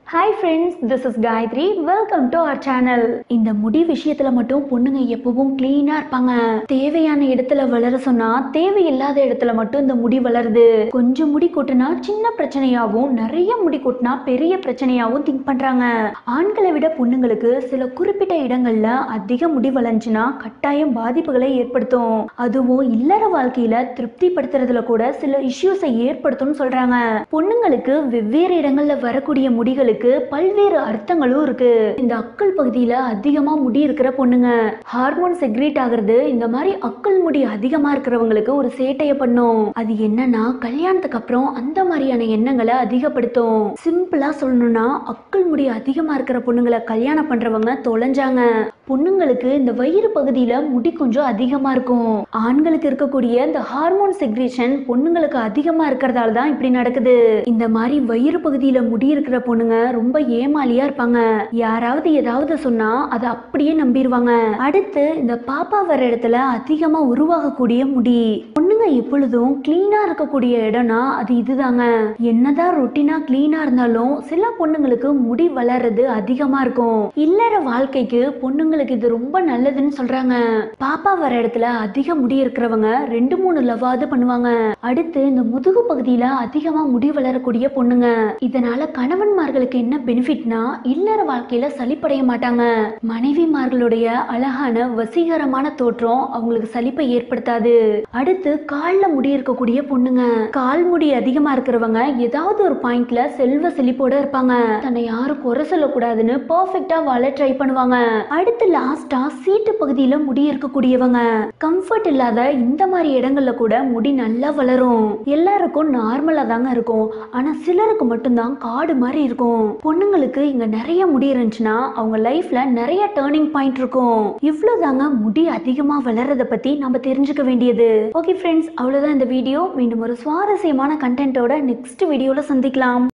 hi friends this is Gayathri welcome to our channel இந்த முடி விஷயத்துல மட்டும் பொண்ணுங்க எப்பவும் கிளீனா இருப்பாங்க தேவையான இடத்துல வளர சொன்னா தேவையில்லாத இடத்துல மட்டும் இந்த முடி வளருது கொஞ்சம் முடி கொட்டுனா சின்ன பிரச்சனையாவும் நிறைய முடி கொட்டினா பெரிய பிரச்சனையாவும் திங்க் பண்றாங்க ஆண்களை விட பொண்ணுங்களுக்கு சில குறிப்பிட்ட இடங்கள்ல அதிக முடி வளர்ந்துச்சுன்னா கட்டாயம் பாதிப்புகளை ஏற்படுத்தும் அதுவும் இல்லற வாழ்க்கையில திருப்திப்படுத்துறதுல கூட சில இஷ்யூஸை ஏற்படுத்தும்னு சொல்றாங்க பொண்ணுங்களுக்கு வெவ்வேறு இடங்கள்ல வரக்கூடிய முடிகளுக்கு பல்வேறு அர்த்தங்களும் இருக்கு இந்த அக்கல் பகுதியில அதிகமா முடி இருக்கிற பொண்ணுங்க ஹார்மோன் செக்ரேட் ஆகுறது இந்த மாதிரி அக்கல் முடி அதிகமா இருக்கிறவங்களுக்கு ஒரு சேட்டைய பண்ணும் அது என்னன்னா கல்யாணத்துக்கு அப்புறம் அந்த மாதிரியான எண்ணங்களை அதிகப்படுத்தும் சிம்பிளா சொல்லணும்னா அக்கல் முடி அதிகமா இருக்கிற பொண்ணுங்களை கல்யாணம் பண்றவங்க தொலைஞ்சாங்க பொண்ணுங்களுக்கு இந்த வயிறு பகுதியில முடி கொஞ்சம் அதிகமா இருக்கும் ஆண்களுக்கு இருக்கக்கூடிய இந்த ஹார்மோன் செக்ரேஷன் பொண்ணுங்களுக்கு அதிகமா இருக்கிறதால தான் இப்படி நடக்குது இந்த மாதிரி வயிறு பகுதியில முடி இருக்கிற பொண்ணுங்க ரொம்ப ஏமாலியா இருப்பாங்க யாராவது ஏதாவது சொன்னா அதை அப்படியே நம்பிடுவாங்க அடுத்து இந்த பாப்பா வர இடத்துல அதிகமா உருவாகக்கூடிய முடி பொண்ணுங்க எப்பொழுதும் கிளீனா இருக்கக்கூடிய இடம்னா அது இதுதாங்க என்னதான் ரொட்டீனா கிளீனா இருந்தாலும் சில பொண்ணுங்களுக்கு முடி வளர்றது அதிகமா இருக்கும் இல்லற வாழ்க்கைக்கு பொண்ணுங்களுக்கு இது ரொம்ப நல்லதுன்னு சொல்றாங்க பாப்பா வர இடத்துல அதிக முடி இருக்கிறவங்க ரெண்டு மூணு லவாவது பண்ணுவாங்க அடுத்து இந்த முதுகு பகுதியில அதிகமா முடி வளரக்கூடிய பொண்ணுங்க இதனால கணவன்மார்களுக்கு என்ன பெனிஃபிட்னா இல்லற வாழ்க்கையில சலிப்படைய மாட்டாங்க மனைவிமார்களுடைய அழகான வசீகரமான தோற்றம் அவங்களுக்கு சலிப்பை ஏற்படுத்தாது அடுத்து கால்ல முடி இருக்கக்கூடிய பொண்ணுங்க கால் முடி அதிகமா இருக்கிறவங்க ஏதாவது ஒரு பாயிண்ட்ல செல்வ செழிப்போட இருப்பாங்க தன்னை யாரும் குறை சொல்லக்கூடாதுன்னு பர்ஃபெக்டா வாழ ட்ரை பண்ணுவாங்க அடுத்து லாஸ்டா சீட்டு பகுதியில முடி இருக்கக்கூடியவங்க கம்ஃபர்ட் இல்லாத இந்த மாதிரி இடங்கள்ல கூட முடி நல்லா வளரும் எல்லாருக்கும் நார்மலா தாங்க இருக்கும் ஆனா சிலருக்கு மட்டும்தான் காடு மாதிரி இருக்கும் பொண்ணுங்களுக்கு இங்க நிறைய முடி இருந்துச்சுன்னா அவங்க லைஃப்ல நிறைய டேர்னிங் பாயிண்ட் இருக்கும் இவ்வளவுதாங்க முடி அதிகமா வளர்றத பத்தி நம்ம தெரிஞ்சுக்க வேண்டியது ஓகே ஃப்ரெண்ட்ஸ் அவ்வளவுதான் இந்த வீடியோ மீண்டும் ஒரு சுவாரஸ்யமான கண்டென்ட்டோட நெக்ஸ்ட் வீடியோல சந்திக்கலாம்